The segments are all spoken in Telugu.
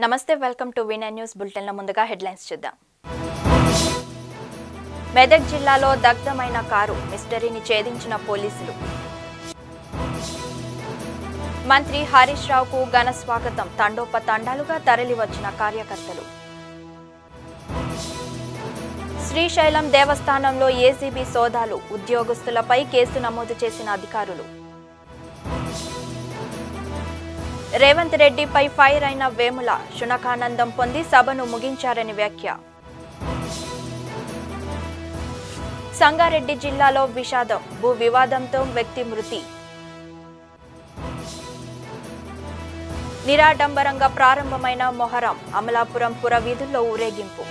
నమస్తే వెల్కమ్ టు వినయ్ న్యూస్ బులెటిన్ల ముందుగా హెడ్లైన్స్ చూద్దాం మెదక్ జిల్లాలో దగ్ధమైన కారు మిస్టరీని ఛేదించిన పోలీసులు మంత్రి హరీష్ రావుకు ఘన స్వాగతం తండోపతండాలుగా తరలివచ్చిన కార్యకర్తలు శ్రీశైలం దేవస్థానంలో ఏసీబీ సోదాలు ఉద్యోగస్తులపై కేసు నమోదు చేసిన అధికారులు రేవంత్ రెడ్డిపై ఫైర్ అయిన వేముల శునకానందం పొంది సభను ముగించారని వ్యాఖ్య సంగారెడ్డి జిల్లాలో విషాదం భూ వివాదంతో వ్యక్తి మృతి నిరాడంబరంగా ప్రారంభమైన మొహరం అమలాపురం పుర వీధుల్లో ఊరేగింపు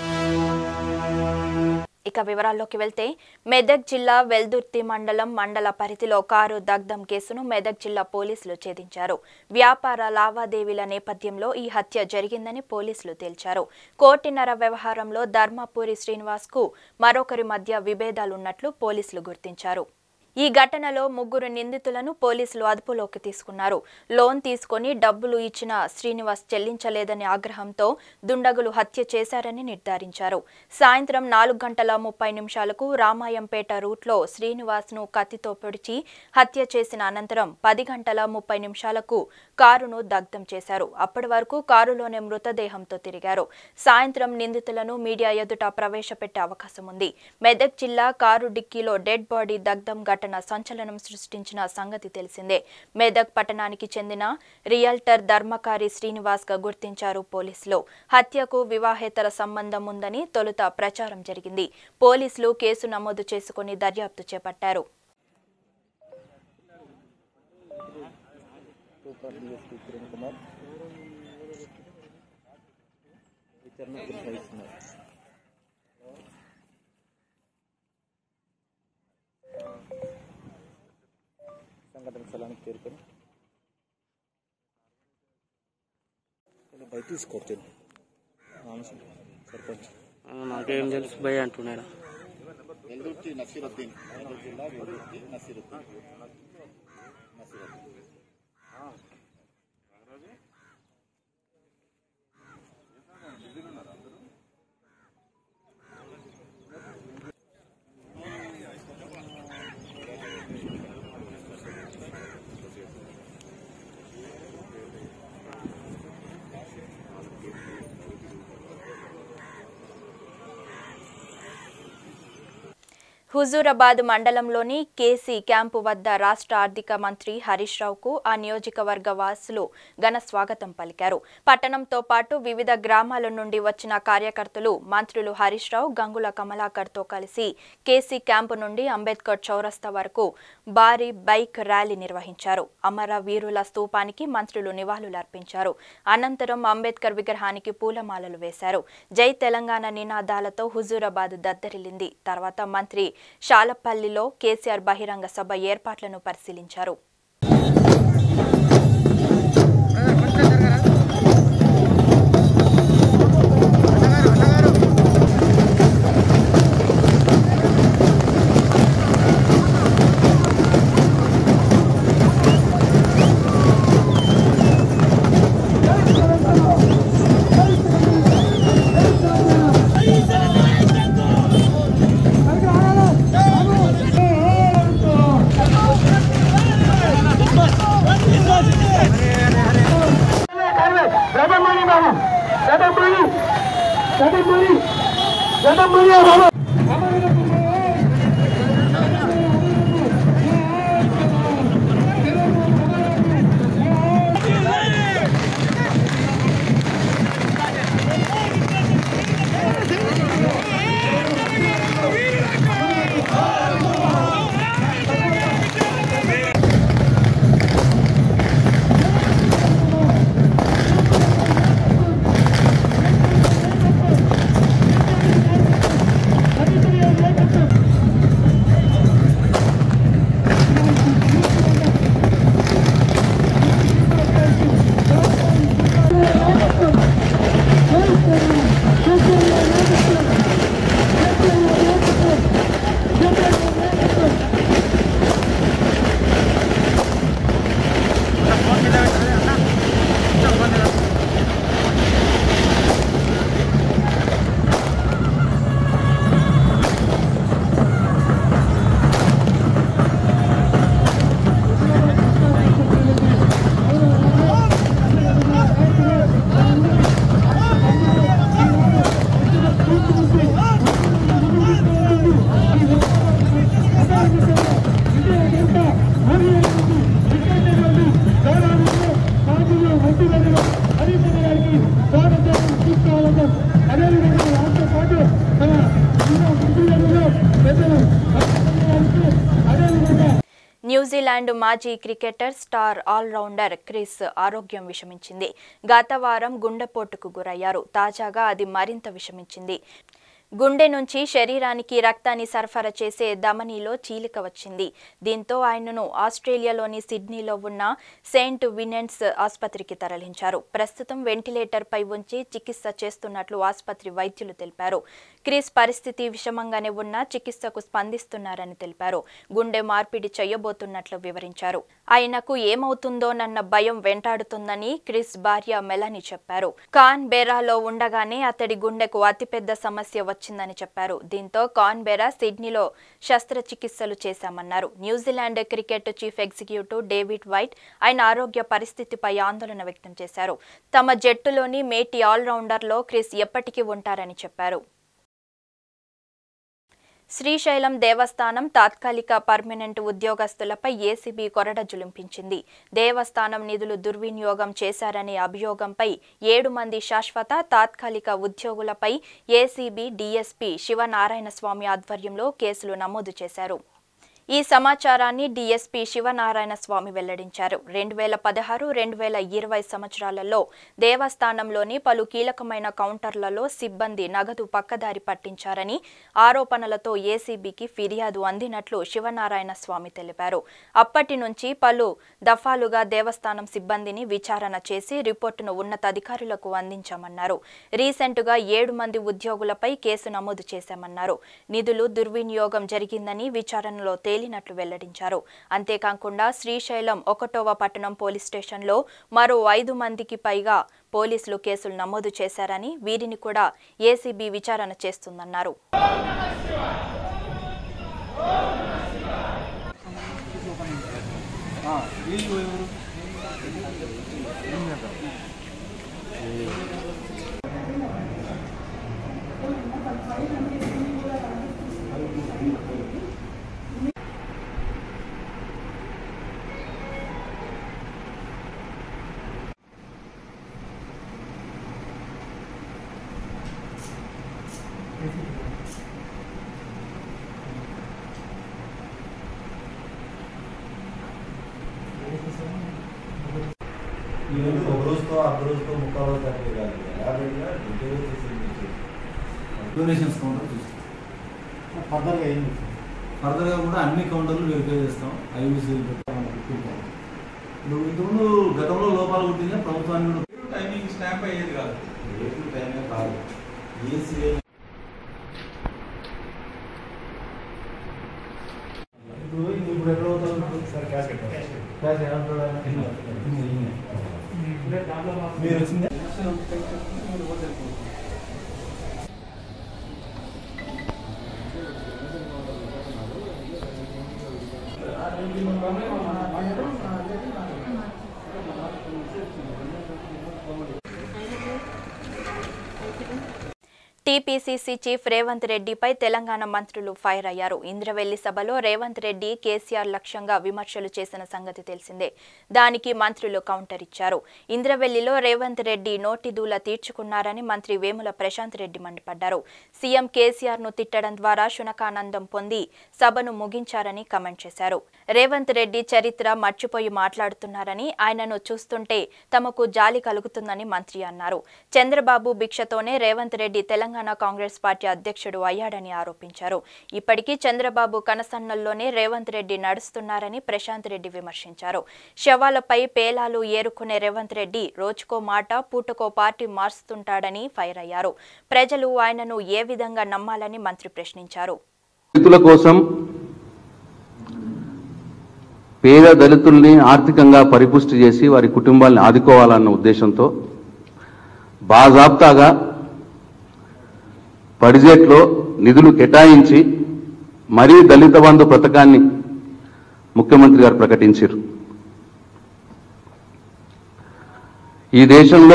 ఇక వివరాల్లోకి వెళ్తే మెదక్ జిల్లా వెల్దుర్తి మండలం మండల పరిధిలో కారు దగ్ధం కేసును మెదక్ జిల్లా పోలీసులు ఛేదించారు వ్యాపార లావాదేవీల నేపథ్యంలో ఈ హత్య జరిగిందని పోలీసులు తేల్చారు కోటిన్నర వ్యవహారంలో ధర్మపురి శ్రీనివాస్ కు మరొకరి మధ్య విభేదాలున్నట్లు పోలీసులు గుర్తించారు ఈ ఘటనలో ముగ్గురు నిందితులను పోలీసులు అదుపులోకి తీసుకున్నారు లోన్ తీసుకొని డబ్బులు ఇచ్చిన శ్రీనివాస్ చెల్లించలేదనే ఆగ్రహంతో దుండగులు హత్య చేశారని నిర్ధారించారు సాయంత్రం నాలుగు గంటల ముప్పై నిమిషాలకు రామాయంపేట రూట్లో శ్రీనివాస్ను కత్తితో పొడిచి హత్య చేసిన అనంతరం పది గంటల ముప్పై నిమిషాలకు కారును దగ్ధం చేశారు అప్పటి వరకు కారులోనే మృతదేహంతో తిరిగారు సాయంత్రం నిందితులను మీడియా ఎదుట ప్రవేశపెట్టే అవకాశం ఉంది మెదక్ జిల్లా కారు డిక్కీలో డెడ్ బాడీ దగ్ధం ఘటన సంచలనం సృష్టించిన సంగతి తెలిసిందే మెదక్ పట్టణానికి చెందిన రియల్టర్ ధర్మకారి శ్రీనివాస్ గా గుర్తించారు పోలీసులు హత్యకు వివాహేతర సంబంధం ఉందని తొలుత ప్రచారం జరిగింది పోలీసులు కేసు నమోదు చేసుకుని దర్యాప్తు చేపట్టారు సూపర్ డిఎస్పీ కిరణ్ కుమార్ విచారణ కొనసాగిస్తున్నారు సంఘటన స్థలానికి చేరుకొని ఇలా బయట తీసుకోవచ్చు సర్పంచ్ ఆ, నాకేం తెలుసు భయ్ అంటున్నాడు వెల్దుర్తి నసీరుద్దీన్ మెదక్ జిల్లా వెల్దుర్తి నసీరుద్దీన్ నసీరుద్దీన్ హుజూరాబాద్ మండలంలోని కేసీ క్యాంపు వద్ద రాష్ట్ర ఆర్థిక మంత్రి హరీష్ రావుకు ఆ నియోజకవర్గ వాసులు ఘన స్వాగతం పలికారు పట్టణంతో పాటు వివిధ గ్రామాల నుండి వచ్చిన కార్యకర్తలు మంత్రులు హరీష్ రావు గంగుల కమలాకర్తో కలిసి కేసీ క్యాంపు నుండి అంబేద్కర్ చౌరస్తా వరకు భారీ బైక్ ర్యాలీ నిర్వహించారు అమర వీరుల స్తూపానికి మంత్రులు నివాళులర్పించారు అనంతరం అంబేద్కర్ విగ్రహానికి పూలమాలలు వేశారు జై తెలంగాణ నినాదాలతో హుజూరాబాద్ దద్దరిల్లింది తర్వాత మంత్రి శాలపల్లిలో కేసీఆర్ బహిరంగ సభ ఏర్పాట్లను పరిశీలించారు జగన్మోహన్ బాబు జగన్మోహన్ జగన్మోహన్ జగన్మోహన్ బాబు జగన్మోహన్ న్యూజిలాండ్ మాజీ క్రికెటర్ స్టార్ ఆల్రౌండర్ క్రిస్ ఆరోగ్యం విషమించింది గత వారం గుండెపోటుకు గురయ్యారు తాజాగా అది మరింత విషమించింది గుండె నుంచి శరీరానికి రక్తాన్ని సరఫరా చేసే ధమనిలో చీలిక వచ్చింది దీంతో ఆయనను ఆస్ట్రేలియాలోని సిడ్నీలో ఉన్న సెయింట్ వినెంట్స్ ఆసుపత్రికి తరలించారు ప్రస్తుతం వెంటిలేటర్ పై ఉంచి చికిత్స చేస్తున్నట్లు ఆసుపత్రి వైద్యులు తెలిపారు క్రిస్ పరిస్థితి విషమంగానే ఉన్నా చికిత్సకు స్పందిస్తున్నారని తెలిపారు గుండె మార్పిడి చేయబోతున్నట్లు వివరించారు ఆయనకు ఏమవుతుందోనన్న భయం వెంటాడుతుందని క్రిస్ భార్య మెలని చెప్పారు కాన్ బెరాలో ఉండగానే అతడి గుండెకు అతిపెద్ద సమస్య వచ్చిందని చెప్పారు దీంతో కాన్ బెరా సిడ్నీలో శస్త్రచికిత్సలు చేశామన్నారు New Zealand cricket chief executive David White ఆయన ఆరోగ్య పరిస్థితిపై ఆందోళన వ్యక్తం చేశారు తమ జట్టులోని మేటి ఆల్రౌండర్లో క్రిస్ ఎప్పటికీ ఉంటారని చెప్పారు శ్రీశైలం దేవస్థానం తాత్కాలిక పర్మనెంట్ ఉద్యోగస్తులపై ఏసీబీ కొరడ జులింపించింది దేవస్థానం నిధులు దుర్వినియోగం చేశారనే అభియోగంపై ఏడు మంది శాశ్వత తాత్కాలిక ఉద్యోగులపై ఏసీబీ డీఎస్పీ శివనారాయణ స్వామి ఆధ్వర్యంలో కేసులు నమోదు చేశారు ఈ సమాచారాన్ని డీఎస్పీ శివనారాయణ స్వామి వెల్లడించారు రెండు వేల పదహారు రెండు వేల ఇరవై సంవత్సరాలలో దేవస్థానంలోని పలు కీలకమైన కౌంటర్లలో సిబ్బంది నగదు పక్కదారి పట్టించారని ఆరోపణలతో ఏసీబీకి ఫిర్యాదు అందినట్లు శివనారాయణ స్వామి తెలిపారు అప్పటి నుంచి పలు దఫాలుగా దేవస్థానం సిబ్బందిని విచారణ చేసి రిపోర్టును ఉన్నతాధికారులకు అందించామన్నారు రీసెంట్గా ఏడు మంది ఉద్యోగులపై కేసు నమోదు చేశామన్నారు నిధులు దుర్వినియోగం జరిగిందని విచారణలో తేలినట్లు వెల్లడించారు అంతేకాకుండా శ్రీశైలం ఒకటోవ పట్టణం పోలీస్ స్టేషన్లో మరో ఐదు మందికి పైగా పోలీసులు కేసులు నమోదు చేశారని వీరిని కూడా ఏసీబీ విచారణ చేస్తుందన్నారు ఈ రోజు ఒక రోజుతో అర్ధ రోజుతో ముక్కాలు రోజు తక్కువ కాదు యాభైగా డెలివరీ చేసి డొనేషన్స్ కౌంటర్ చూస్తాం ఫర్దర్గా ఏం ఫర్దర్గా కూడా అన్ని కౌంటర్లు వెరిఫై చేస్తాం ఐవీసీ నువ్వు ఇంతకుముందు గతంలో లోపాలు పుట్టిందా ప్రభుత్వాన్ని కూడా టైమింగ్ స్టాంప్ అయ్యేది కాదు రేట్లు టైమే కాదు ఏసీ ఇప్పుడు ఇప్పుడు ఎక్కడ అవుతారు సార్ క్యాష్ క్యాష్ ఏమంటాడు ఆయన? మీరు వచ్చింది టీపీసీసీ చీఫ్ రేవంత్ రెడ్డిపై తెలంగాణ మంత్రులు ఫైర్ అయ్యారు ఇంద్రవెల్లి సభలో రేవంత్ రెడ్డి కేసీఆర్ లక్ష్యంగా విమర్శలు చేసిన సంగతి తెలిసిందే దానికి మంత్రులు కౌంటర్ ఇచ్చారు ఇంద్రవెల్లిలో రేవంత్ రెడ్డి నోటి దూల తీర్చుకున్నారని మంత్రి వేముల ప్రశాంత్ రెడ్డి మండిపడ్డారు సీఎం కేసీఆర్ ను తిట్టడం ద్వారా శునకానందం పొంది సభను ముగించారని కమెంట్ చేశారు రేవంత్ రెడ్డి చరిత్ర మర్చిపోయి మాట్లాడుతున్నారని ఆయనను చూస్తుంటే తమకు జాలి కలుగుతుందని మంత్రి అన్నారు చంద్రబాబు భిక్షతోనే రేవంత్ రెడ్డి తెలంగాణ కాంగ్రెస్ పార్టీ అధ్యక్షుడు అయ్యాడని ఆరోపించారు ఇప్పటికీ చంద్రబాబు కనసన్నల్లోనే రేవంత్ రెడ్డి నడుస్తున్నారని ప్రశాంత్ రెడ్డి విమర్శించారు శవాలపై పేలాలు ఏరుకునే రేవంత్ రెడ్డి రోజుకో మాట పూటకో పార్టీ మార్చుతుంటాడని ఫైర్ అయ్యారు ప్రజలు ఆయనను ఏ విధంగా నమ్మాలని మంత్రి ప్రశ్నించారు దళితుల కోసం పేద దళితుల్ని ఆర్థికంగా పరిపుష్టి చేసి వారి కుటుంబాలను ఆదుకోవాలన్న ఉద్దేశంతో బాజాబ్తాగా బడ్జెట్లో నిధులు కేటాయించి మరీ దళిత బంధు పథకాన్ని ముఖ్యమంత్రి గారు ప్రకటించారు ఈ దేశంలో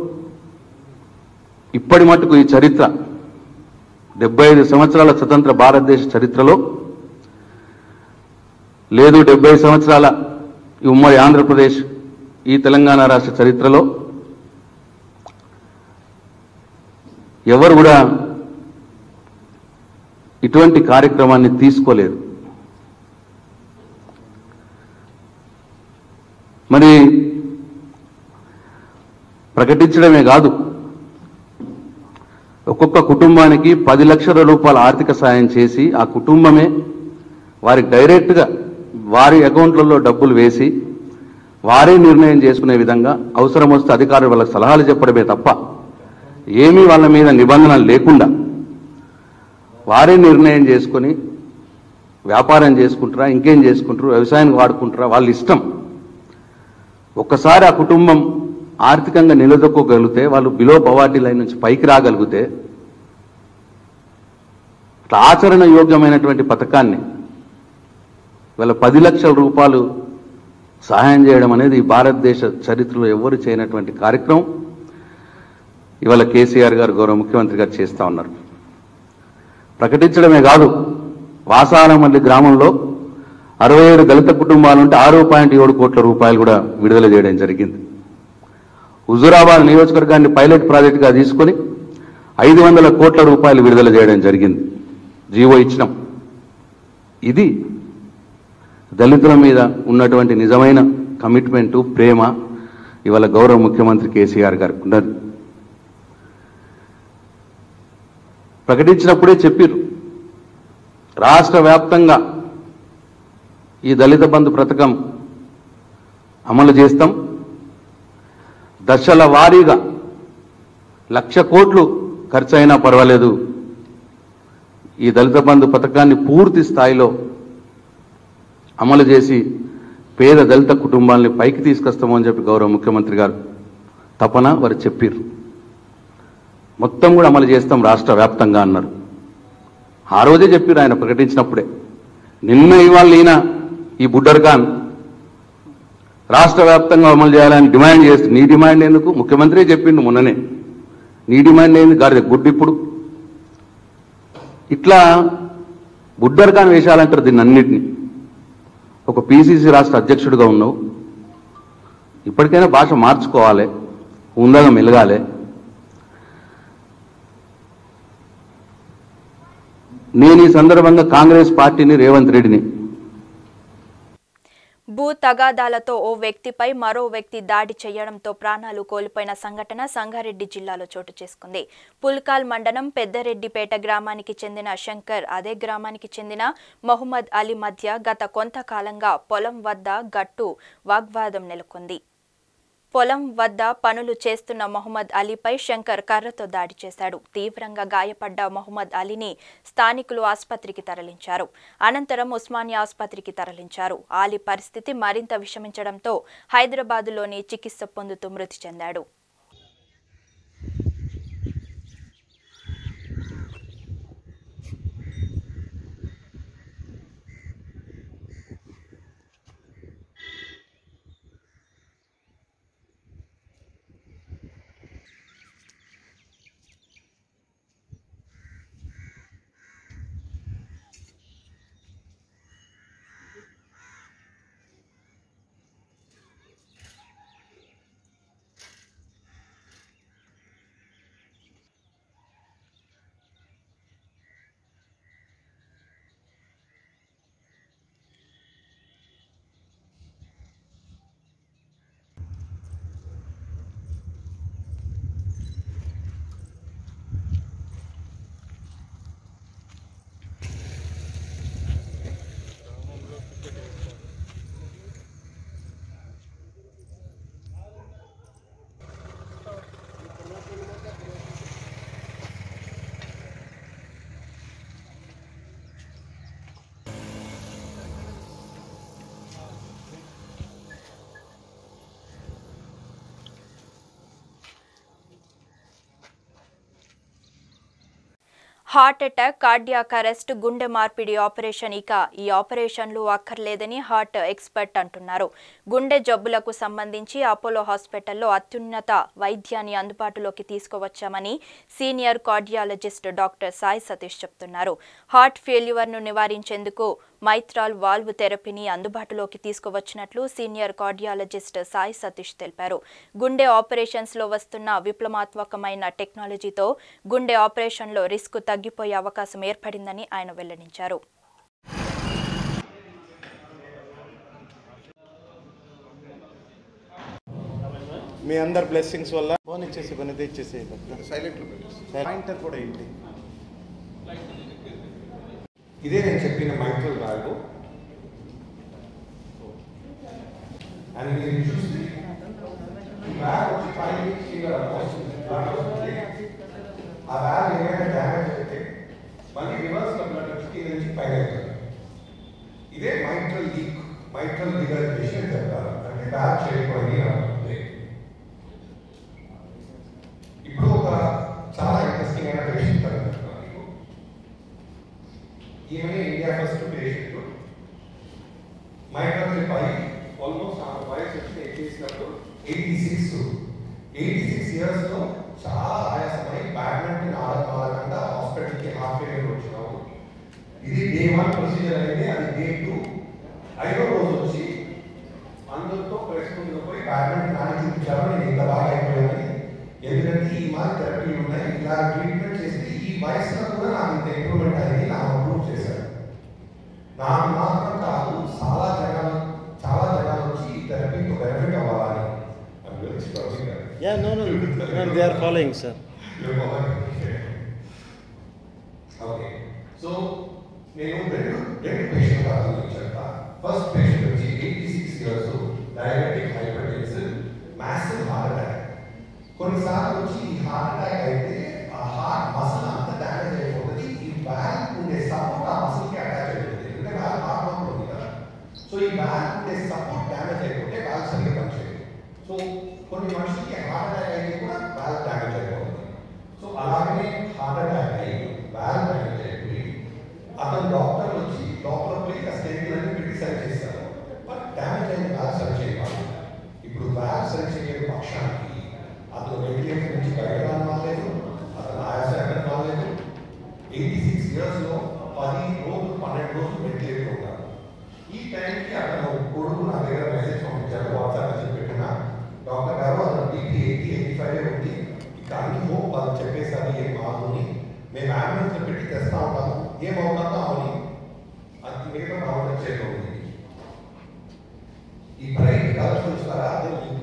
ఇప్పటి మటుకు ఈ చరిత్ర డెబ్బై ఐదు సంవత్సరాల స్వతంత్ర భారతదేశ చరిత్రలో లేదు డెబ్బై సంవత్సరాల ఈ ఉమ్మడి ఆంధ్రప్రదేశ్ ఈ తెలంగాణ రాష్ట్ర చరిత్రలో ఎవరు కూడా ఇటువంటి కార్యక్రమాన్ని తీసుకోలేదు మరి ప్రకటించడమే కాదు ఒక్కొక్క కుటుంబానికి పది లక్షల రూపాయల ఆర్థిక సాయం చేసి ఆ కుటుంబమే వారికి డైరెక్ట్గా వారి అకౌంట్లలో డబ్బులు వేసి వారే నిర్ణయం చేసుకునే విధంగా అవసరం వస్తే అధికారులు వాళ్ళకి సలహాలు చెప్పడమే తప్ప ఏమీ వాళ్ళ మీద నిబంధనలు లేకుండా వారే నిర్ణయం చేసుకొని వ్యాపారం చేసుకుంటారా ఇంకేం చేసుకుంటారు వ్యవసాయానికి వాడుకుంటారా వాళ్ళ ఇష్టం ఒక్కసారి ఆ కుటుంబం ఆర్థికంగా నిలదొక్కగలిగితే వాళ్ళు బిలో పవార్టీ లైన్ నుంచి పైకి రాగలిగితే ఇట్లా ఆచరణ యోగ్యమైనటువంటి పథకాన్ని వీళ్ళ పది లక్షల రూపాయలు సహాయం చేయడం అనేది ఈ భారతదేశ చరిత్రలో ఎవరు చేయనటువంటి కార్యక్రమం ఇవాళ కేసీఆర్ గారు గౌరవ ముఖ్యమంత్రి గారు చేస్తా ఉన్నారు ప్రకటించడమే కాదు వాసానమల్లి గ్రామంలో అరవై ఏడు దళిత కుటుంబాలు ఉంటే ఆరు పాయింట్ ఏడు కోట్ల రూపాయలు కూడా విడుదల చేయడం జరిగింది హుజురాబాద్ నియోజకవర్గాన్ని పైలట్ ప్రాజెక్టుగా తీసుకొని ఐదు వందల కోట్ల రూపాయలు విడుదల చేయడం జరిగింది జీవో ఇచ్చినాం ఇది దళితుల మీద ఉన్నటువంటి నిజమైన కమిట్మెంటు ప్రేమ ఇవాళ గౌరవ ముఖ్యమంత్రి కేసీఆర్ గారికి ఉన్నది ప్రకటించినప్పుడే చెప్పారు రాష్ట్ర వ్యాప్తంగా ఈ దళిత బంధు పథకం అమలు చేస్తాం దశల వారీగా లక్ష కోట్లు ఖర్చు అయినా పర్వాలేదు ఈ దళిత బంధు పథకాన్ని పూర్తి స్థాయిలో అమలు చేసి పేద దళిత కుటుంబాలని పైకి తీసుకొస్తామని చెప్పి గౌరవ ముఖ్యమంత్రి గారు తపన వారు చెప్పారు మొత్తం కూడా అమలు చేస్తాం రాష్ట్ర వ్యాప్తంగా అన్నారు ఆ రోజే చెప్పారు ఆయన ప్రకటించినప్పుడే నిన్న ఇవాళ ఈయన ఈ బుడ్డర్ ఖాన్ రాష్ట్ర వ్యాప్తంగా అమలు చేయాలని డిమాండ్ చేస్తూ నీ డిమాండ్ ఎందుకు ముఖ్యమంత్రి చెప్పిండు మొన్ననే నీ డిమాండ్ ఏంది గారి గుడ్డు ఇప్పుడు ఇట్లా బుడ్డర్ ఖాన్ వేషాలంటారు దీన్ని అన్నిటిని ఒక పిసిసి రాష్ట్ర అధ్యక్షుడిగా ఉన్నావు ఇప్పటికైనా భాష మార్చుకోవాలి ఉందగా మెలగాలి నేను ఈ సందర్భంగా కాంగ్రెస్ పార్టీని రేవంత్ రెడ్డిని భూ తగాదాలతో ఓ వ్యక్తిపై మరో వ్యక్తి దాడి చేయడంతో ప్రాణాలు కోల్పోయిన సంఘటన సంగారెడ్డి జిల్లాలో చోటు చేసుకుంది పుల్కాల్ మండలం పెద్దరెడ్డిపేట గ్రామానికి చెందిన శంకర్ అదే గ్రామానికి చెందిన మొహమ్మద్ అలీ మధ్య గత కొంతకాలంగా పొలం వద్ద గట్టు వాగ్వాదం నెలకొంది పొలం వద్ద పనులు చేస్తున్న మొహమ్మద్ అలీపై శంకర్ కర్రతో దాడి చేశాడు తీవ్రంగా గాయపడ్డ మొహమ్మద్ అలీని స్థానికులు ఆసుపత్రికి తరలించారు అనంతరం ఉస్మానియా ఆసుపత్రికి తరలించారు అలీ పరిస్థితి మరింత విషమించడంతో హైదరాబాదులోని చికిత్స పొందుతూ మృతి చెందాడు హార్ట్ అటాక్ కార్డియాక్ అరెస్ట్ గుండె మార్పిడి ఆపరేషన్ ఇక ఈ ఆపరేషన్లు అక్కర్లేదని హార్ట్ ఎక్స్పర్ట్ అంటున్నారు గుండె జబ్బులకు సంబంధించి అపోలో హాస్పిటల్లో అత్యున్నత వైద్యాన్ని అందుబాటులోకి తీసుకువచ్చామని senior cardiologist doctor Sai Satish చెప్తున్నారు హార్ట్ ఫెయిల్యూర్ను నివారించేందుకు మైత్రాల్ వాల్వ్ థెరపీని అందుబాటులోకి తీసుకువచ్చినట్లు సీనియర్ కార్డియాలజిస్ట్ సాయి సతీష్ తెలిపారు గుండె ఆపరేషన్స్లో వస్తున్న విప్లవాత్మకమైన టెక్నాలజీతో గుండె ఆపరేషన్లో రిస్క్ తగ్గిపోయే అవకాశం ఏర్పడిందని ఆయన వెల్లడించారు మీ అందరి బ్లెస్సింగ్స్ వల్ల ఫోన్ ఇచ్చేసి పని ఇచ్చేసి సైలెంట్ పాయింటర్ కూడా ఏంటి ఇదే నేను చెప్పిన మైక్రల్ బ్యాగ్ అండ్ మీరు చూస్తే ఈ బ్యాగ్ వచ్చి ఫైవ్ వీక్స్ ఫింగర్ వస్తుంది ఆ బ్యాగ్ ఏమైనా డ్యామేజ్ అయితే మళ్ళీ రివర్స్ లో బ్లడ్ వచ్చి కింద నుంచి పైన వెళ్తుంది ఇదే మైట్రల్ లీక్ మైట్రల్ డిగర్గేషన్ చెప్తారు అంటే బ్యాగ్ చేయకపోయి అవుతుంది ఇప్పుడు ఒక చాలా ఇంట్రెస్టింగ్ అయిన పేషెంట్ చెప్తాను మీకు ఈమె ఇండియా ఫస్ట్ పేషెంట్ మైట్రల్ పై ఆల్మోస్ట్ ఆ వయసు వచ్చి నేను చేసినప్పుడు ఎయిటీ సిక్స్ ఎయిటీ సిక్స్ ఇయర్స్లో చాలా ఆయాసమై బ్యాడ్మింటన్ ఆడకుండా హాస్పిటల్కి హాఫ్ ఇయర్ వచ్చినాము ఇది డే వన్ ప్రొసీజర్ అయితే అది డే టూ ఐదో రోజు వచ్చి అందరితో ప్రెస్ ముందుకు పోయి బ్యాడ్మింటన్ ఆడి చూపించారు నేను ఇంత బాగా అయిపోయానని ఎందుకంటే ఈ మాదిరి థెరపీలు ఉన్నాయి ఇలా ట్రీట్మెంట్ చేస్తే ఈ వయసులో కూడా నాకు ఇంత ఇంప్రూవ్మెంట్ అయింది నాకు ప్రూవ్ చేశారు నాకు మాత్రం కాదు చాలా జనాలు చాలా జనాలు వచ్చి ఈ థెరపీతో బెనిఫిట్ అవ్వాలని I'm very sorry. Yeah no no they are following sir You're following. Okay so నేను రెండు రెండు పేషెంట్ గురించి చెప్తా ఫస్ట్ పేషెంట్ వచ్చి eighty six years diabetic hypertension massive heart attack కొన్నిసార్లు వచ్చి ఈ హార్ట్ అటాక్ అయితే ఆ హార్ట్ మసిల్ అంత డ్యామేజ్ అయిపోతుంది ఈ బ్యాక్ ఉండే సపోర్ట్ ఆ మసిల్కి అటాచ్ అయిపోతుంది ఎందుకంటే బ్యాక్ హార్ట్ లోపల ఉంది కదా సో ఈ బ్యాక్ ఉండే సపోర్ట్ డ్యామేజ్ అయిపోతే బ్యాక్ సరిగ్గా పనిచేయదు సో కొన్ని మనుషులకి హార్ట్ అటాక్ అయితే కూడా బ్యాక్ డ్యామేజ్ అయిపోతుంది సో అలాగనే హార్ట్ అటాక్ అయ్యి బ్యాక్ డ్యామేజ్ అయిపోయి అతను డాక్టర్ వచ్చి లోపల పోయి ఆ స్టేజ్ అన్ని పెట్టి సరి చేశారు బట్ డ్యామేజ్ అయిన బ్యాక్ సరి చేయాలి ఇప్పుడు బ్యాక్ సరి చేయని పక్షానికి అతను వెంటిలేటర్ నుంచి బయట రాలేదు అతను ఆయాసం రాలేదు ఎయిటీ సిక్స్ ఇయర్స్లో పది రోజులు పన్నెండు రోజులు వెంటిలేటర్ ఉన్నారు ఈ టైంకి అతను కొడుకు నా దగ్గర మెసేజ్ పంపించారు వాట్సాప్ మెసేజ్ పెట్టిన డాక్టర్ గారు అతను బీపీ ఎయిటీ ఎయిటీ ఫైవ్ ఉంది ఇక అన్ని హోప్ వాళ్ళు చెప్పేసారు ఏం మాదని మేము అంబులెన్స్ పెట్టి తెస్తా ఉంటాము ఏమవుతుందో అవని అది మిగతా రావడం చేయడం ఈ బ్రైట్ కలర్ చూస్తారా అదే లింక్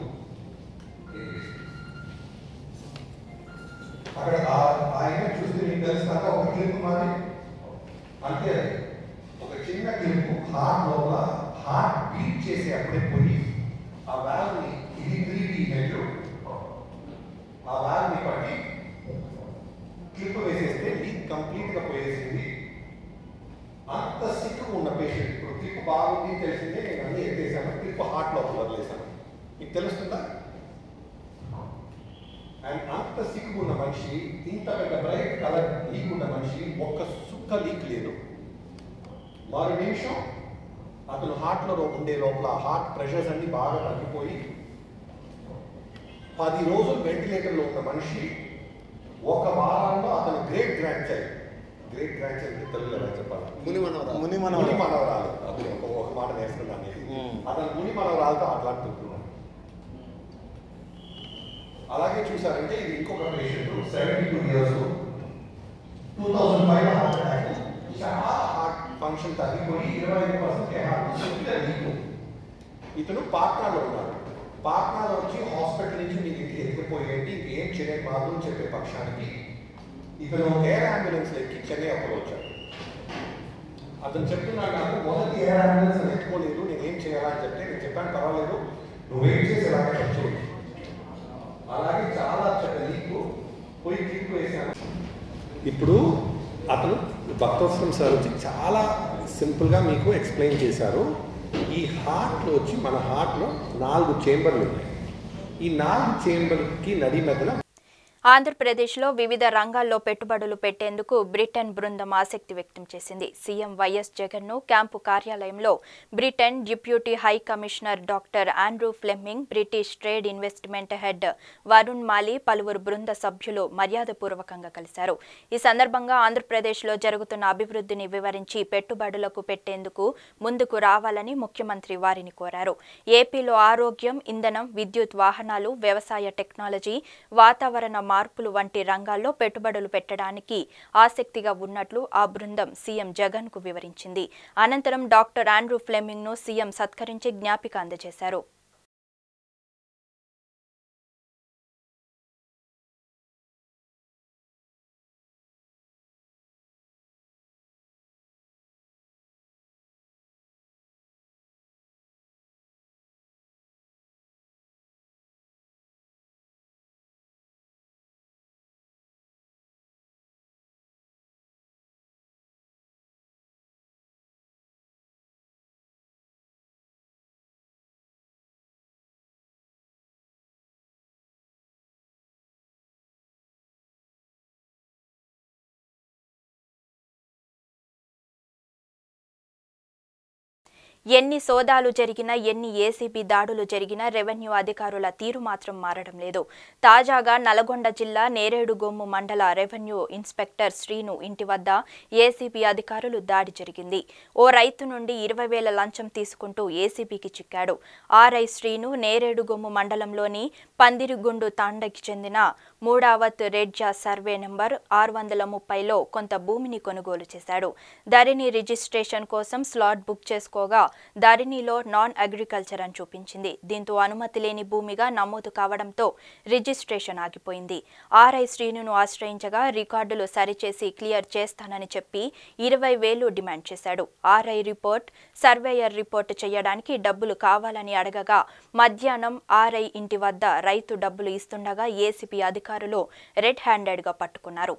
అక్కడ ఆ- ఆయన చూస్తే మీకు తెలుస్తాక ఒక క్లిప్ మాది అంతే అది ఒక చిన్న క్లిప్ హార్ట్ లోపల హార్ట్ బీట్ చేసి అప్పుడే పోయి ఆ వాల్వ్ ని ఇది త్రీ డి ఇమేజ్ ఆ వాల్వ్ ని పట్టి క్లిప్ వేసేస్తే లీక్ కంప్లీట్ గా పోయేసింది అంత సిక్ ఉన్న పేషెంట్ ఇప్పుడు క్లిప్ బాగుంది తెలిసిందే నేను అన్ని ఎత్తేసాను క్లిప్ హార్ట్ లోపల వదిలేసాను మీకు తెలుస్తుందా అండ్ అంత సిక్ ఉన్న మనిషి ఇంత పెద్ద బ్రైట్ కలర్ లీక్ ఉన్న మనిషి ఒక్క సుక్క లీక్ లేదు మరో నిమిషం అతను హార్ట్లో ఉండే లోపల హార్ట్ ప్రెషర్స్ అన్ని బాగా తగ్గిపోయి పది రోజులు వెంటిలేటర్లో ఉన్న మనిషి ఒక వారంలో అతను great grandchild great grandchild తెలుగులో ఎలా చెప్పాలి ముని మనవరాలు. ముని ముని మనవరాలు. మనవరాలు అది ఒక ఒక మాట నేర్చుకున్నాను నేను. మ్మ్. అతను ముని మనవరాలతో ఆటలాడుతున్నాడు అలాగే చూసారంటే ఇది ఇంకొక patient seventy two years two thousand five heart attack చాలా హార్ట్ ఫంక్షన్ తగ్గిపోయి ఇరవై ఐదు పర్సెంట్ హార్ట్ ఇతను పాట్నాలో ఉన్నాడు పాట్నాలో వచ్చి హాస్పిటల్ నుంచి మీకు ఇంటికి ఎత్తుకుపోయేంటి ఇంకేం చేయలేదు మాకు అని చెప్పే పక్షానికి ఇతను ఎయిర్ అంబులెన్స్ ఎక్కి చెన్నై అప్పుడు వచ్చాడు అతను చెప్తున్నాడు నాకు మొదటి ఎయిర్ అంబులెన్స్ ఎత్తుకోలేదు నేను ఏం చేయాలని చెప్తే నేను చెప్పాను పర్వాలేదు నువ్వు వెయిట్ చేసి ఇలాగే ఖర్చు అలాగే చాలా చెడ్డ లీకు పోయి క్లిక్ వేసాను ఇప్పుడు అతను భక్తోత్సవం సార్ వచ్చి చాలా సింపుల్గా మీకు ఎక్స్ప్లెయిన్ చేశారు ఈ హార్ట్లో వచ్చి మన హార్ట్లో నాలుగు చేంబర్లు ఉన్నాయి ఈ నాలుగు చేంబర్కి నడి మధ్యన ఆంధ్రప్రదేశ్లో వివిధ రంగాల్లో పెట్టుబడులు పెట్టేందుకు బ్రిటన్ బృందం ఆసక్తి వ్యక్తం చేసింది సీఎం వైఎస్ జగన్ను క్యాంపు కార్యాలయంలో Britain deputy high commissioner doctor Andrew Fleming British trade investment head Varun Mali పలువురు బృంద సభ్యులు మర్యాదపూర్వకంగా కలిశారు ఈ సందర్భంగా ఆంధ్రప్రదేశ్లో జరుగుతున్న అభివృద్ధిని వివరించి పెట్టుబడులకు పెట్టేందుకు ముందుకు రావాలని ముఖ్యమంత్రి వారిని కోరారు ఏపీలో ఆరోగ్యం ఇంధనం విద్యుత్ వాహనాలు వ్యవసాయ టెక్నాలజీ వాతావరణ మార్పులు వంటి రంగాల్లో పెట్టుబడులు పెట్టడానికి ఆసక్తిగా ఉన్నట్లు ఆ బృందం సీఎం జగన్ కు వివరించింది అనంతరం డాక్టర్ ఆండ్రూ ఫ్లెమింగ్ ను సీఎం సత్కరించి జ్ఞాపిక అందజేశారు ఎన్ని సోదాలు జరిగినా ఎన్ని ఏసీబీ దాడులు జరిగినా రెవెన్యూ అధికారుల తీరు మాత్రం మారడం లేదు తాజాగా నల్గొండ జిల్లా నేరేడుగొమ్ము మండల రెవెన్యూ ఇన్స్పెక్టర్ శ్రీను ఇంటి వద్ద ఏసీబీ అధికారులు దాడి జరిగింది ఓ రైతు నుండి ఇరవై వేల లంచం తీసుకుంటూ ఏసీబీకి చిక్కాడు ఆర్ఐ శ్రీను నేరేడుగొమ్ము మండలంలోని పందిరిగుండు తాండకి చెందిన మూడావత్ రెడ్జా సర్వే నెంబర్ ఆరు వందల ముప్పైలో కొంత భూమిని కొనుగోలు చేశాడు ధరణి రిజిస్ట్రేషన్ కోసం స్లాట్ బుక్ చేసుకోగా ధరణిలో నాన్ అగ్రికల్చర్ అని చూపించింది దీంతో అనుమతి లేని భూమిగా నమోదు కావడంతో రిజిస్ట్రేషన్ ఆగిపోయింది ఆర్ఐ శ్రీనును ఆశ్రయించగా రికార్డులు సరిచేసి క్లియర్ చేస్తానని చెప్పి ఇరవై వేలు డిమాండ్ చేశాడు ఆర్ఐ రిపోర్ట్ సర్వేయర్ రిపోర్ట్ చేయడానికి డబ్బులు కావాలని అడగగా మధ్యాహ్నం ఆర్ఐ ఇంటి వద్ద రైతు డబ్బులు ఇస్తుండగా ఏసీపీ అధికారులు రెడ్ హ్యాండెడ్గా పట్టుకున్నారు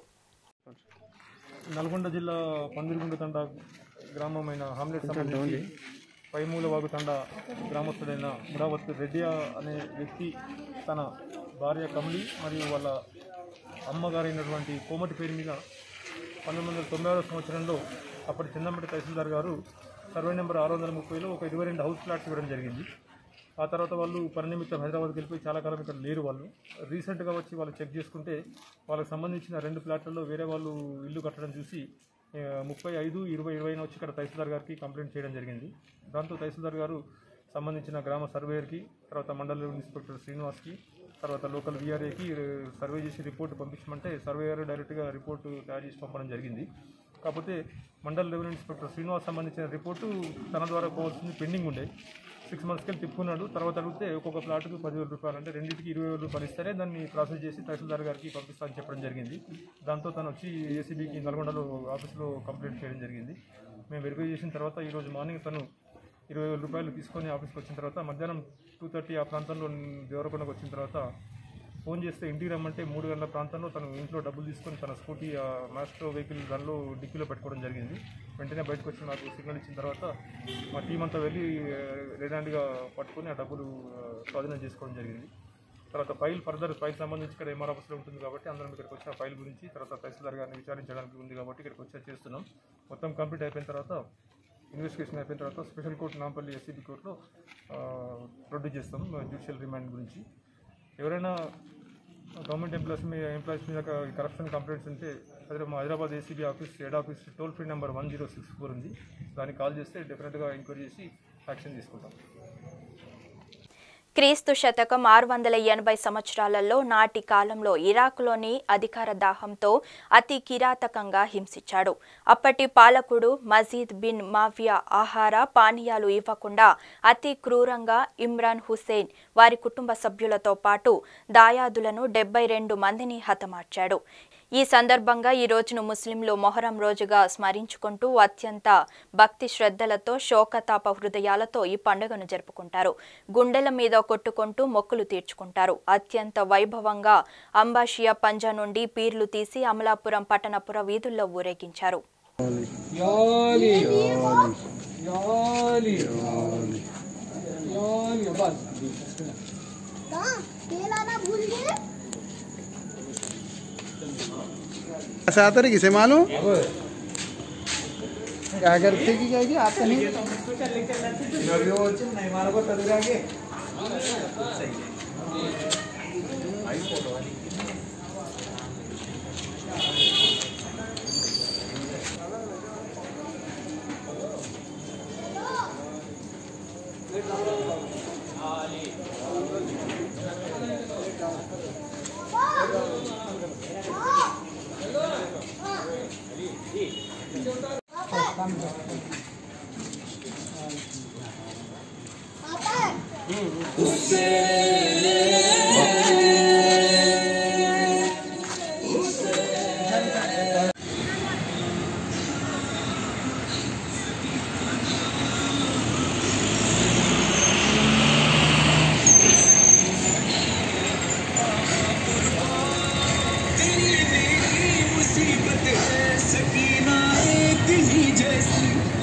నల్గొండ జిల్లా పందిరిగుండ తండ గ్రామమైన హామ్లెట్ సంబంధించి పైమూలవాగు తండ గ్రామస్తుడైన ముడావత్ రెడ్డి అనే వ్యక్తి తన భార్య కమలి మరియు వాళ్ళ అమ్మగారైనటువంటి కోమటి పేరు మీద పంతొమ్మిది వందల తొంభై ఆరో సంవత్సరంలో అప్పటి చిన్నమ్మటి తహసీల్దార్ గారు సర్వే నెంబర్ ఆరు వందల ముప్పైలో ఒక ఇరవై రెండు హౌస్ ఫ్లాట్స్ ఇవ్వడం జరిగింది ఆ తర్వాత వాళ్ళు పని నిమిత్తం హైదరాబాద్కి వెళ్ళిపోయి చాలా కాలం ఇక్కడ లేరు వాళ్ళు రీసెంట్గా వచ్చి వాళ్ళు చెక్ చేసుకుంటే వాళ్ళకి సంబంధించిన రెండు ప్లాట్లలో వేరే వాళ్ళు ఇల్లు కట్టడం చూసి ఆ, ముప్పై ఐదు ఇరవై ఇరవైన వచ్చి ఇక్కడ తహసీల్దార్ గారికి కంప్లైంట్ చేయడం జరిగింది దాంతో తహసీల్దార్ గారు సంబంధించిన గ్రామ సర్వేయర్కి తర్వాత మండల ఇన్స్పెక్టర్ శ్రీనివాస్కి తర్వాత లోకల్ విఆర్ఏకి సర్వే చేసి రిపోర్ట్ పంపించమంటే సర్వేయర్ డైరెక్ట్గా రిపోర్టు తయారు చేసి పంపడం జరిగింది కాకపోతే మండల రెవెన్యూ ఇన్స్పెక్టర్ శ్రీనివాస్ సంబంధించిన రిపోర్టు తన ద్వారా పోవాల్సింది పెండింగ్ ఉండే సిక్స్ మంత్స్కి వెళ్ళి తిప్పుకున్నాడు తర్వాత అడిగితే ఒక్కొక్క ప్లాట్కి పదివేల రూపాయలు అంటే రెండింటికి ఇరవై వేల రూపాయలు ఇస్తేనే దాన్ని ప్రాసెస్ చేసి తహసీల్దార్ గారికి పంపిస్తామని చెప్పడం జరిగింది దాంతో తను వచ్చి ఏసీబీకి నల్గొండలో ఆఫీస్లో కంప్లైంట్ చేయడం జరిగింది మేము వెరిఫై చేసిన తర్వాత ఈరోజు మార్నింగ్ తను ఇరవై వేల రూపాయలు తీసుకొని ఆఫీస్కి వచ్చిన తర్వాత మధ్యాహ్నం టూ థర్టీ ఆ ప్రాంతంలో దేవరకొండకు వచ్చిన తర్వాత ఫోన్ చేస్తే ఇంటికి రమ్మంటే మూడు గంటల ప్రాంతంలో తను ఇంట్లో డబ్బులు తీసుకొని తన స్కూటీ ఆ మాస్ట్రో వెహికల్ దానిలో డిక్కీలో పెట్టుకోవడం జరిగింది వెంటనే బయటకు వచ్చి నాకు సిగ్నల్ ఇచ్చిన తర్వాత మా టీం అంతా వెళ్ళి రెడ్ హ్యాండ్గా పట్టుకొని ఆ డబ్బులు ఆ, స్వాధీనం చేసుకోవడం జరిగింది తర్వాత ఫైల్ ఫర్దర్ ఫైల్ సంబంధించి ఇక్కడ ఎంఆర్ ఆఫీస్లో ఉంటుంది కాబట్టి అందరం ఇక్కడికి వచ్చిన ఫైల్ గురించి తర్వాత తహసీల్దార్ గారిని విచారించడానికి ఉంది కాబట్టి ఇక్కడికి వచ్చి చేస్తున్నాం మొత్తం కంప్లీట్ అయిపోయిన తర్వాత ఇన్వెస్టిగేషన్ అయిపోయిన తర్వాత స్పెషల్ కోర్టు నాంపల్లి ఎస్సీబీ కోర్టులో ప్రొడ్యూస్ చేస్తాం జ్యుడిషియల్ రిమాండ్ గురించి ఎవరైనా గవర్నమెంట్ ఎంప్లాయీస్ మీద ఎంప్లాయీస్ మీద కరప్షన్ కంప్లైంట్స్ ఉంటే అదే మా Hyderabad ACB office head office toll free number one zero six four ఉంది దానికి కాల్ చేస్తే డెఫినెట్గా ఎంక్వైరీ చేసి యాక్షన్ తీసుకుంటాం క్రీస్తు శతకం ఆరు వందల ఎనభై సంవత్సరాలలో నాటి కాలంలో ఇరాక్లోని అధికార దాహంతో అతి కిరాతకంగా హింసించాడు అప్పటి పాలకుడు మజీద్ బిన్ మాఫియా ఆహార పానీయాలు ఇవ్వకుండా అతి క్రూరంగా ఇమ్రాన్ హుసేన్ వారి కుటుంబ సభ్యులతో పాటు దాయాదులను డెబ్బై రెండు మందిని హతమార్చాడు ఈ సందర్భంగా ఈ రోజును ముస్లింలు మొహరం రోజుగా స్మరించుకుంటూ అత్యంత భక్తి శ్రద్ధలతో శోకతాప హృదయాలతో ఈ పండుగను జరుపుకుంటారు గుండెల మీద కొట్టుకుంటూ మొక్కులు తీర్చుకుంటారు అత్యంత వైభవంగా అంబాషియా పంజా నుండి పీర్లు తీసి అమలాపురం పట్టణపుర వీధుల్లో ఊరేగించారు ऐसा आता नहीं किसे मालूम क्या करते कि क्या कि आता नहीं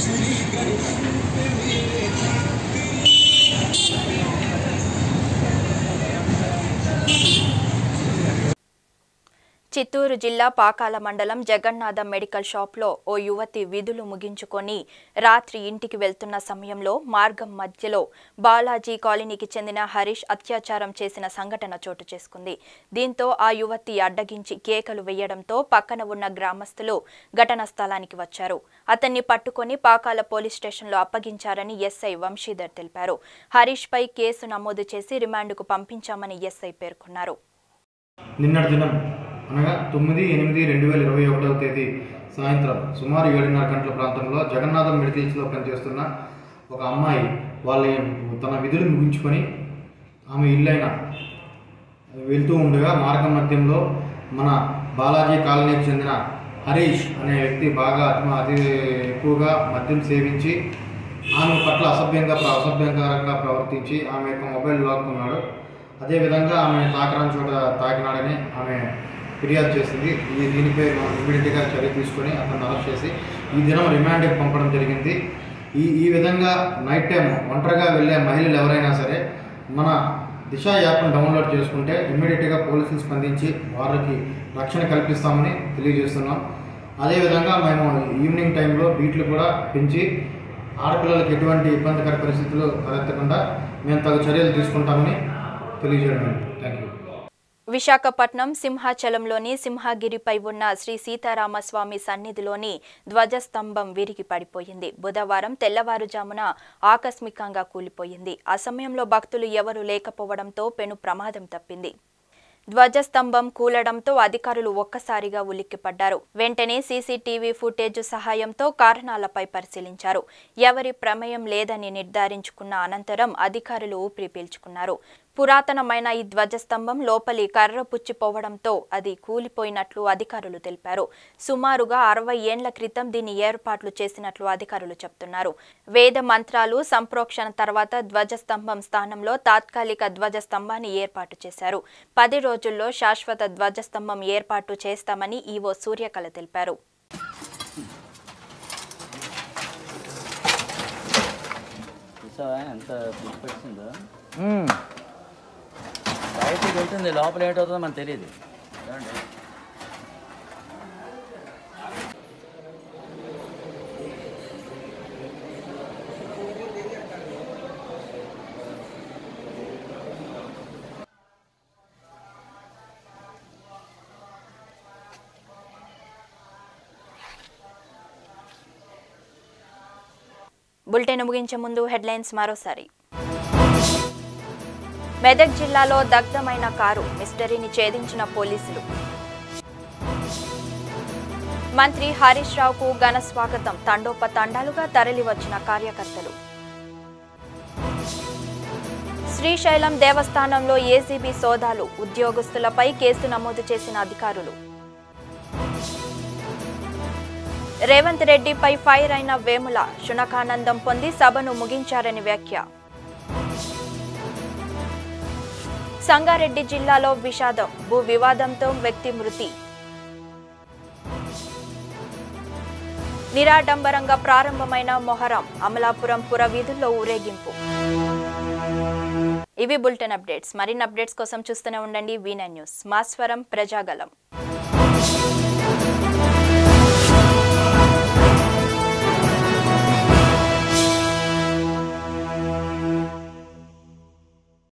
जैसी చిత్తూరు జిల్లా పాకాల మండలం జగన్నాథం మెడికల్ షాప్లో ఓ యువతి విధులు ముగించుకొని రాత్రి ఇంటికి వెళ్తున్న సమయంలో మార్గం మధ్యలో బాలాజీ కాలనీకి చెందిన హరీష్ అత్యాచారం చేసిన సంఘటన చోటు చేసుకుంది దీంతో ఆ యువతి అడ్డగించి కేకలు వేయడంతో పక్కన ఉన్న గ్రామస్తులు ఘటనా స్థలానికి వచ్చారు అతన్ని పట్టుకొని పాకాల పోలీస్ స్టేషన్లో అప్పగించారని ఎస్ఐ వంశీధర్ తెలిపారు హరీష్ పై కేసు నమోదు చేసి రిమాండ్కు పంపించామని ఎస్ఐ పేర్కొన్నారు నిన్నటి దినం అనగా తొమ్మిది ఎనిమిది రెండు వేల ఇరవై ఒకటవ తేదీ సాయంత్రం సుమారు ఏడున్నర గంటల ప్రాంతంలో జగన్నాథం మెడికల్స్లో పనిచేస్తున్న ఒక అమ్మాయి వాళ్ళ తన విధులు ముగించుకొని ఆమె ఇల్లైన వెళ్తూ ఉండగా మార్గ మధ్యంలో మన బాలాజీ కాలనీకి చెందిన హరీష్ అనే వ్యక్తి బాగా అతి అతి ఎక్కువగా మద్యం సేవించి ఆమె పట్ల అసభ్యంగా ప్ర- అసభ్యంకరంగా ప్రవర్తించి ఆమె యొక్క మొబైల్ లాక్కున్నాడు అదేవిధంగా ఆమె తాకరాని చోట తాకినాడని ఆమె ఫిర్యాదు చేసింది ఈ దీనిపై మనం ఇమీడియట్గా చర్య తీసుకొని అతను అరెస్ట్ చేసి ఈ దినం రిమాండ్కి పంపడం జరిగింది ఈ ఈ విధంగా నైట్ టైం ఒంటరిగా వెళ్ళే మహిళలు ఎవరైనా సరే మన దిశ యాప్ను డౌన్లోడ్ చేసుకుంటే ఇమ్మీడియట్గా పోలీసులు స్పందించి వారికి రక్షణ కల్పిస్తామని తెలియజేస్తున్నాం అదేవిధంగా మేము ఈవినింగ్ టైంలో బీట్లు కూడా పెంచి ఆడపిల్లలకు ఎటువంటి ఇబ్బందికర పరిస్థితులు తలెత్తకుండా మేము తగు చర్యలు తీసుకుంటామని తెలియజేయడం థ్యాంక్ యూ విశాఖపట్నం సింహాచలంలోని సింహగిరిపై ఉన్న శ్రీ సీతారామస్వామి సన్నిధిలోని ధ్వజస్తంభం విరిగి పడిపోయింది బుధవారం తెల్లవారుజామున ఆకస్మికంగా కూలిపోయింది ఆ సమయంలో భక్తులు ఎవరూ లేకపోవడంతో పెను ప్రమాదం తప్పింది ధ్వజస్తంభం కూలడంతో అధికారులు ఒక్కసారిగా ఉలిక్కిపడ్డారు వెంటనే సీసీటీవీ ఫుటేజ్ సహాయంతో కారణాలపై పరిశీలించారు ఎవరి ప్రమేయం లేదని నిర్ధారించుకున్న అనంతరం అధికారులు ఊపిరి పీల్చుకున్నారు పురాతనమైన ఈ ధ్వజస్తంభం లోపలి కర్ర పుచ్చిపోవడంతో అది కూలిపోయినట్లు అధికారులు తెలిపారు సుమారుగా అరవై ఏండ్ల క్రితం దీన్ని ఏర్పాట్లు చేసినట్లు అధికారులు చెప్తున్నారు వేద మంత్రాలు సంప్రోక్షణ తర్వాత ధ్వజస్తంభం స్థానంలో తాత్కాలిక ధ్వజస్తంభాన్ని ఏర్పాటు చేశారు పది రోజుల్లో శాశ్వత ధ్వజస్తంభం ఏర్పాటు చేస్తామని ఈవో సూర్యకళ తెలిపారు చూసావా ఎంత పెట్టిందో బయటికి వెళ్తుంది లోపల ఏంటవుతుందో మనకు తెలియదు చూడండి బులెటిన్ ముగించే ముందు హెడ్లైన్స్ మరోసారి మెదక్ జిల్లాలో దగ్ధమైన కారు మిస్టరీని ఛేదించిన పోలీసులు మంత్రి హరీష్ రావుకు ఘన స్వాగతం తండోపతండాలుగా తరలివచ్చిన కార్యకర్తలు శ్రీశైలం దేవస్థానంలో ఏసీబీ సోదాలు ఉద్యోగస్తులపై కేసు నమోదు చేసిన అధికారులు రేవంత్ రెడ్డిపై ఫైర్ అయిన వేముల శునకానందం పొంది సభను ముగించారని వ్యాఖ్య సంగారెడ్డి జిల్లాలో విషాదం భూ వివాదంతో వ్యక్తి మృతి నిరాడంబరంగా ప్రారంభమైన మొహరం అమలాపురం పుర వీధుల్లో ఊరేగింపు ఇవి బులెటిన్ అప్డేట్స్ మరిన్ని అప్డేట్స్ కోసం చూస్తూనే ఉండండి వీనై న్యూస్ మా స్వరం ప్రజాగలం